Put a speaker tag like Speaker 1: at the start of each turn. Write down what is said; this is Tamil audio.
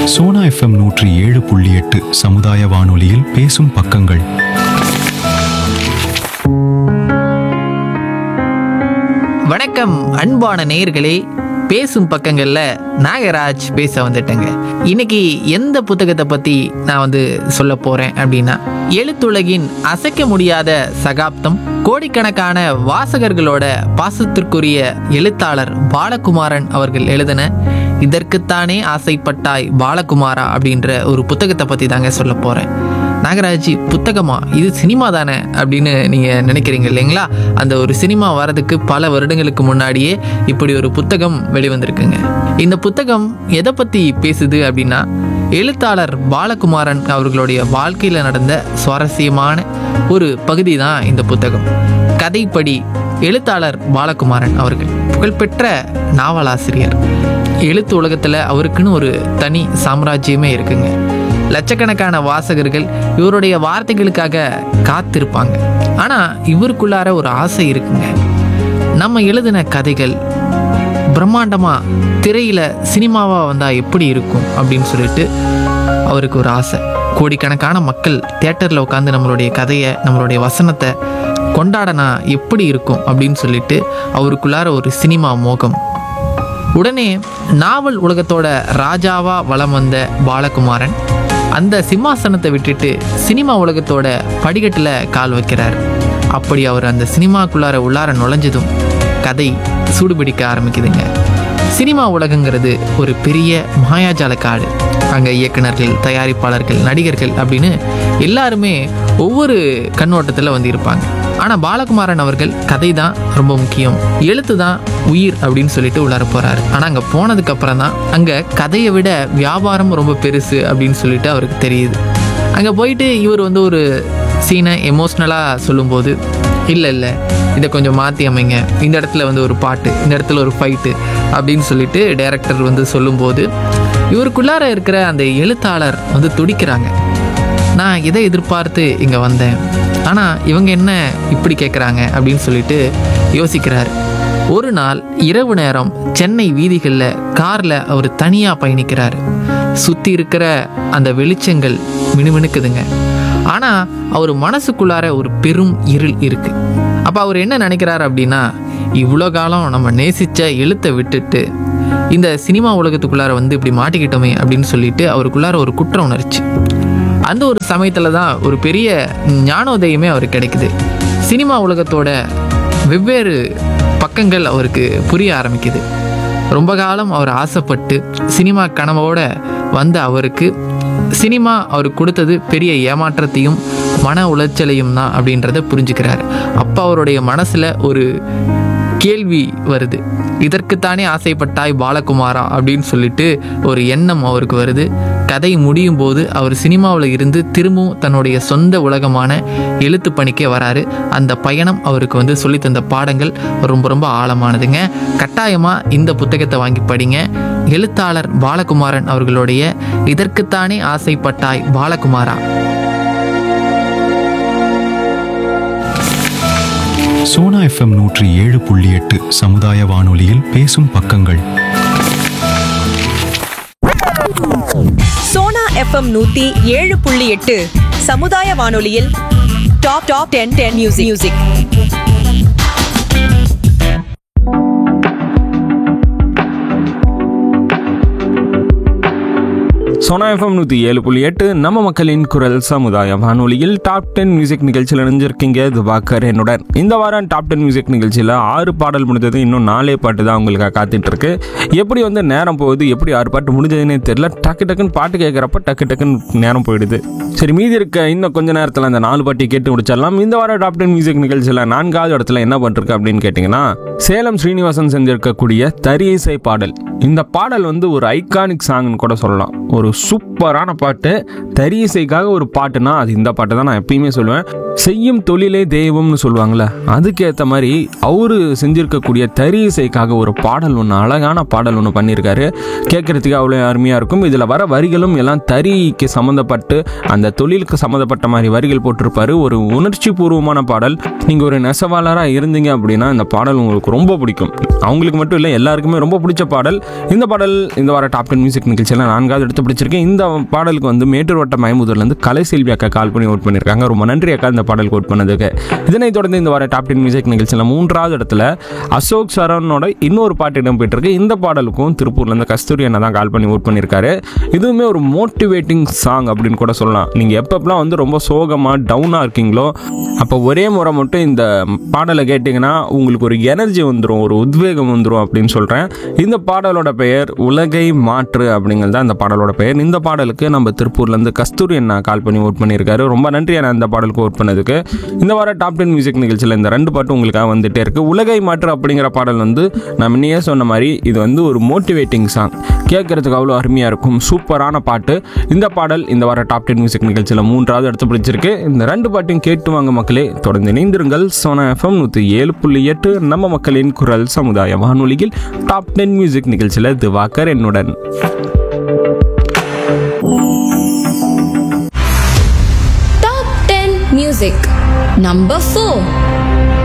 Speaker 1: சோனா எஃப்எம் நூற்றி ஏழு புள்ளி எட்டு சமுதாய வானொலியில் பேசும் பக்கங்கள்
Speaker 2: வணக்கம் அன்பான நேயர்களே பேசும் பக்கங்கள்ல நாகராஜ் பேச வந்துட்டேங்க இன்னைக்கு எந்த புத்தகத்தை பத்தி நான் வந்து சொல்ல போறேன் அப்படின்னா எழுத்துலகின் அசைக்க முடியாத சகாப்தம் கோடிக்கணக்கான வாசகர்களோட பாசத்திற்குரிய எழுத்தாளர் பாலகுமாரன் அவர்கள் எழுதின இதற்குத்தானே ஆசைப்பட்டாய் பாலகுமாரா அப்படின்ற ஒரு புத்தகத்தை பத்தி தாங்க சொல்ல போறேன் நாகராஜ் புத்தகமா இது சினிமா தானே அப்படின்னு நீங்கள் நினைக்கிறீங்க இல்லைங்களா அந்த ஒரு சினிமா வரதுக்கு பல வருடங்களுக்கு முன்னாடியே இப்படி ஒரு புத்தகம் வெளிவந்திருக்குங்க இந்த புத்தகம் எதை பற்றி பேசுது அப்படின்னா எழுத்தாளர் பாலகுமாரன் அவர்களுடைய வாழ்க்கையில் நடந்த சுவாரஸ்யமான ஒரு பகுதி தான் இந்த புத்தகம் கதைப்படி எழுத்தாளர் பாலகுமாரன் அவர்கள் புகழ்பெற்ற நாவலாசிரியர் எழுத்து உலகத்தில் அவருக்குன்னு ஒரு தனி சாம்ராஜ்யமே இருக்குங்க லட்சக்கணக்கான வாசகர்கள் இவருடைய வார்த்தைகளுக்காக காத்திருப்பாங்க ஆனால் இவருக்குள்ளார ஒரு ஆசை இருக்குங்க நம்ம எழுதின கதைகள் பிரம்மாண்டமாக திரையில் சினிமாவாக வந்தால் எப்படி இருக்கும் அப்படின்னு சொல்லிட்டு அவருக்கு ஒரு ஆசை கோடிக்கணக்கான மக்கள் தேட்டரில் உட்காந்து நம்மளுடைய கதையை நம்மளுடைய வசனத்தை கொண்டாடனா எப்படி இருக்கும் அப்படின்னு சொல்லிட்டு அவருக்குள்ளார ஒரு சினிமா மோகம் உடனே நாவல் உலகத்தோட ராஜாவா வலம் வந்த பாலகுமாரன் அந்த சிம்மாசனத்தை விட்டுட்டு சினிமா உலகத்தோட படிக்கட்டில் கால் வைக்கிறார் அப்படி அவர் அந்த சினிமாக்குள்ளார உள்ளார நுழைஞ்சதும் கதை சூடுபிடிக்க ஆரம்பிக்குதுங்க சினிமா உலகங்கிறது ஒரு பெரிய மாயாஜால காடு அங்கே இயக்குனர்கள் தயாரிப்பாளர்கள் நடிகர்கள் அப்படின்னு எல்லாருமே ஒவ்வொரு கண்ணோட்டத்தில் வந்து இருப்பாங்க ஆனால் பாலகுமாரன் அவர்கள் கதை தான் ரொம்ப முக்கியம் எழுத்து தான் உயிர் அப்படின்னு சொல்லிட்டு உள்ளார போகிறாரு ஆனால் அங்கே போனதுக்கு அப்புறம் தான் அங்கே கதையை விட வியாபாரம் ரொம்ப பெருசு அப்படின்னு சொல்லிட்டு அவருக்கு தெரியுது அங்கே போயிட்டு இவர் வந்து ஒரு சீனை எமோஷ்னலாக சொல்லும்போது இல்லை இல்லை இதை கொஞ்சம் மாற்றி அமைங்க இந்த இடத்துல வந்து ஒரு பாட்டு இந்த இடத்துல ஒரு ஃபைட்டு அப்படின்னு சொல்லிட்டு டைரக்டர் வந்து சொல்லும்போது இவருக்குள்ளார இருக்கிற அந்த எழுத்தாளர் வந்து துடிக்கிறாங்க நான் இதை எதிர்பார்த்து இங்கே வந்தேன் ஆனால் இவங்க என்ன இப்படி கேட்குறாங்க அப்படின்னு சொல்லிட்டு யோசிக்கிறார் ஒரு நாள் இரவு நேரம் சென்னை வீதிகளில் காரில் அவர் தனியாக பயணிக்கிறார் சுற்றி இருக்கிற அந்த வெளிச்சங்கள் மினுமினுக்குதுங்க ஆனால் அவர் மனசுக்குள்ளார ஒரு பெரும் இருள் இருக்குது அப்போ அவர் என்ன நினைக்கிறார் அப்படின்னா இவ்வளோ காலம் நம்ம நேசித்த எழுத்தை விட்டுட்டு இந்த சினிமா உலகத்துக்குள்ளார வந்து இப்படி மாட்டிக்கிட்டோமே அப்படின்னு சொல்லிட்டு அவருக்குள்ளார ஒரு குற்ற உணர்ச்சி அந்த ஒரு சமயத்தில் தான் ஒரு பெரிய ஞானோதயமே அவருக்கு கிடைக்குது சினிமா உலகத்தோட வெவ்வேறு பக்கங்கள் அவருக்கு புரிய ஆரம்பிக்குது ரொம்ப காலம் அவர் ஆசைப்பட்டு சினிமா கனவோட வந்த அவருக்கு சினிமா அவருக்கு கொடுத்தது பெரிய ஏமாற்றத்தையும் மன உளைச்சலையும் தான் அப்படின்றத புரிஞ்சுக்கிறார் அப்போ அவருடைய மனசில் ஒரு கேள்வி வருது இதற்குத்தானே ஆசைப்பட்டாய் பாலகுமாரா அப்படின்னு சொல்லிட்டு ஒரு எண்ணம் அவருக்கு வருது கதை முடியும் போது அவர் சினிமாவில் இருந்து திரும்பவும் தன்னுடைய சொந்த உலகமான எழுத்து பணிக்கே வராரு அந்த பயணம் அவருக்கு வந்து சொல்லித் தந்த பாடங்கள் ரொம்ப ரொம்ப ஆழமானதுங்க கட்டாயமாக இந்த புத்தகத்தை வாங்கி படிங்க எழுத்தாளர் பாலகுமாரன் அவர்களுடைய இதற்குத்தானே ஆசைப்பட்டாய் பாலகுமாரா
Speaker 1: சோனா எஃப்எம் நூற்றி ஏழு புள்ளி எட்டு சமுதாய வானொலியில் பேசும் பக்கங்கள்
Speaker 3: சோனா எஃப்எம் நூத்தி ஏழு புள்ளி எட்டு சமுதாய வானொலியில் top top ten ten music music
Speaker 4: Sona FM நூற்றி ஏழு புள்ளி எட்டு நம்ம மக்களின் குரல் சமுதாய வானொலியில் டாப் டென் மியூசிக் நிகழ்ச்சியில் இணைஞ்சிருக்கீங்க திவாகர் என்னுடன் இந்த வாரம் டாப் டென் மியூசிக் நிகழ்ச்சியில் ஆறு பாடல் முடிஞ்சது இன்னும் நாலே பாட்டு தான் உங்களுக்காக காத்துட்டு இருக்கு எப்படி வந்து நேரம் போகுது எப்படி ஆறு பாட்டு முடிஞ்சதுன்னே தெரியல டக்கு டக்குன்னு பாட்டு கேட்குறப்ப டக்கு டக்குன்னு நேரம் போயிடுது சரி மீதி இருக்க இன்னும் கொஞ்ச நேரத்தில் அந்த நாலு பாட்டி கேட்டு முடிச்சிடலாம் இந்த வாரம் டாப் டென் மியூசிக் நிகழ்ச்சியில் நான்காவது இடத்துல என்ன பண்ணிருக்கு அப்படின்னு கேட்டிங்கன்னா சேலம் ஸ்ரீனிவாசன் செஞ்சிருக்கக்கூடிய தரி இசை பாடல் இந்த பாடல் வந்து ஒரு ஐகானிக் சாங்னு கூட சொல்லலாம் ஒரு சூப்பரான பாட்டு தரி இசைக்காக ஒரு பாட்டுனா அது இந்த பாட்டு தான் நான் எப்பயுமே சொல்லுவேன் செய்யும் தொழிலே தெய்வம்னு சொல்லுவாங்கள்ல அதுக்கேற்ற மாதிரி அவரு செஞ்சிருக்கக்கூடிய தரி இசைக்காக ஒரு பாடல் ஒன்று அழகான பாடல் ஒன்று பண்ணியிருக்காரு கேட்குறதுக்கு அவ்வளோ அருமையாக இருக்கும் இதில் வர வரிகளும் எல்லாம் தறிக்கு சம்மந்தப்பட்டு அந்த தொழிலுக்கு சம்மந்தப்பட்ட மாதிரி வரிகள் போட்டிருப்பாரு ஒரு உணர்ச்சி பூர்வமான பாடல் நீங்கள் ஒரு நெசவாளராக இருந்தீங்க அப்படின்னா இந்த பாடல் உங்களுக்கு ரொம்ப பிடிக்கும் அவங்களுக்கு மட்டும் இல்லை எல்லாருக்குமே ரொம்ப பிடிச்ச பாடல் இந்த பாடல் இந்த வார டாப் டென் மியூசிக் நிகழ்ச்சியில் நான்காவது எடுத்து பிடிச்ச பிடிச்சிருக்கு இந்த பாடலுக்கு வந்து மேட்டூர் வட்ட மயமுதூர்லேருந்து கலை செல்வி அக்கா கால் பண்ணி ஓட் பண்ணியிருக்காங்க ரொம்ப நன்றி அக்கா இந்த பாடலுக்கு ஓட் பண்ணதுக்கு இதனைத் தொடர்ந்து இந்த வார டாப் டென் மியூசிக் நிகழ்ச்சியில் மூன்றாவது இடத்துல அசோக் சரவணோட இன்னொரு பாட்டு இடம் பெற்றிருக்கு இந்த பாடலுக்கும் திருப்பூர்லேருந்து கஸ்தூரி அண்ணா தான் கால் பண்ணி ஓட் பண்ணியிருக்காரு இதுவுமே ஒரு மோட்டிவேட்டிங் சாங் அப்படின்னு கூட சொல்லலாம் நீங்கள் எப்பப்பெல்லாம் வந்து ரொம்ப சோகமாக டவுனாக இருக்கீங்களோ அப்போ ஒரே முறை மட்டும் இந்த பாடலை கேட்டிங்கன்னா உங்களுக்கு ஒரு எனர்ஜி வந்துடும் ஒரு உத்வேகம் வந்துடும் அப்படின்னு சொல்கிறேன் இந்த பாடலோட பெயர் உலகை மாற்று அப்படிங்கிறது தான் இந்த பாடலோட பெயர் இந்த பாடலுக்கு நம்ம திருப்பூர்லேருந்து கஸ்தூரி அண்ணா கால் பண்ணி ஓட் பண்ணியிருக்காரு ரொம்ப நன்றி அண்ணா இந்த பாடலுக்கு ஓட் பண்ணதுக்கு இந்த வார டாப் டென் மியூசிக் நிகழ்ச்சியில் இந்த ரெண்டு பாட்டும் உங்களுக்காக வந்துட்டே இருக்கு உலகை மாற்று அப்படிங்கிற பாடல் வந்து நான் முன்னையே சொன்ன மாதிரி இது வந்து ஒரு மோட்டிவேட்டிங் சாங் கேட்கறதுக்கு அவ்வளோ அருமையாக இருக்கும் சூப்பரான பாட்டு இந்த பாடல் இந்த வார டாப் டென் மியூசிக் நிகழ்ச்சியில் மூன்றாவது இடத்து பிடிச்சிருக்கு இந்த ரெண்டு பாட்டையும் கேட்டு வாங்க மக்களே தொடர்ந்து இணைந்திருங்கள் சோனா எஃப்எம் நூற்றி ஏழு புள்ளி எட்டு நம்ம மக்களின் குரல் சமுதாய வானொலியில் டாப் டென் மியூசிக் நிகழ்ச்சியில் திவாகர் என்னுடன்
Speaker 5: Top 10 Music Number 4